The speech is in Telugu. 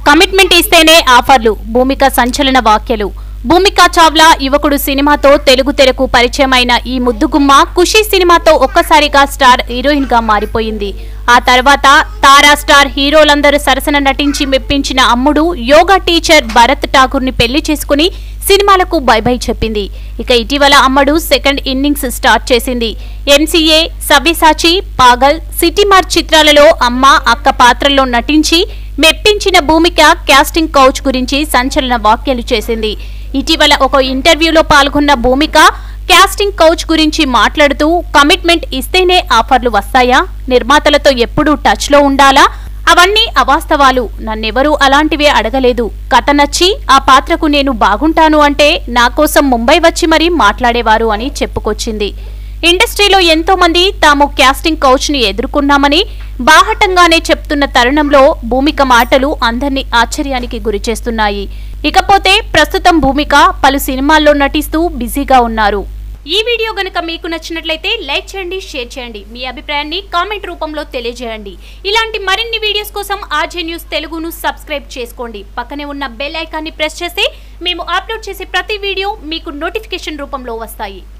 కమిట్మెంట్ ఇస్తేనే ఆఫర్లు భూమిక సంచలన వ్యాఖ్యలు భూమికా చావ్లా యువకుడు సినిమాతో తెలుగు తెరకు పరిచయమైన ఈ ముద్దుగుమ్మ ఖుషి సినిమాతో ఒక్కసారిగా స్టార్ హీరోయిన్ గా మారిపోయింది ఆ తర్వాత తారా స్టార్ హీరోలందరూ సరసన నటించి మెప్పించిన అమ్ముడు యోగా టీచర్ భరత్ ఠాకూర్ ని పెళ్లి చేసుకుని సినిమాలకు బై బై చెప్పింది ఇక ఇటీవల అమ్మడు సెకండ్ ఇన్నింగ్స్ స్టార్ట్ చేసింది ఎంసీఏ సవ్యసాచి పాగల్ సిటీమార్ చిత్రాలలో అమ్మ అక్క పాత్రల్లో నటించి మెప్పించిన భూమిక క్యాస్టింగ్ కౌచ్ గురించి సంచలన వ్యాఖ్యలు చేసింది ఇటీవల ఒక ఇంటర్వ్యూలో పాల్గొన్న భూమిక క్యాస్టింగ్ కౌచ్ గురించి మాట్లాడుతూ కమిట్మెంట్ ఇస్తేనే ఆఫర్లు వస్తాయా నిర్మాతలతో ఎప్పుడూ టచ్ లో ఉండాలా అవన్నీ అవాస్తవాలు నన్నెవరూ అలాంటివే అడగలేదు కథ నచ్చి ఆ పాత్రకు నేను బాగుంటాను అంటే నా కోసం ముంబై వచ్చి మరీ మాట్లాడేవారు అని చెప్పుకొచ్చింది ఇండస్ట్రీలో ఎంతో మంది తాము క్యాస్టింగ్ కౌచ్ ని ఎదుర్కొన్నామని బాహటంగానే చెప్తున్న తరుణంలో భూమిక మాటలు అందరినీ ఆశ్చర్యానికి గురిచేస్తున్నాయి ఇకపోతే ప్రస్తుతం భూమిక పలు సినిమాల్లో నటిస్తూ బిజీగా ఉన్నారు ఈ వీడియో గనుక మీకు నచ్చినట్లయితే లైక్ చేయండి షేర్ చేయండి మీ అభిప్రాయాన్ని కామెంట్ రూపంలో తెలియజేయండి ఇలాంటి మరిన్ని వీడియోస్ కోసం ఆర్జే న్యూస్ తెలుగును సబ్స్క్రైబ్ చేసుకోండి పక్కనే ఉన్న బెల్ ఐకాన్ని ప్రెస్ చేస్తే మేము అప్లోడ్ చేసే ప్రతి వీడియో మీకు నోటిఫికేషన్ రూపంలో వస్తాయి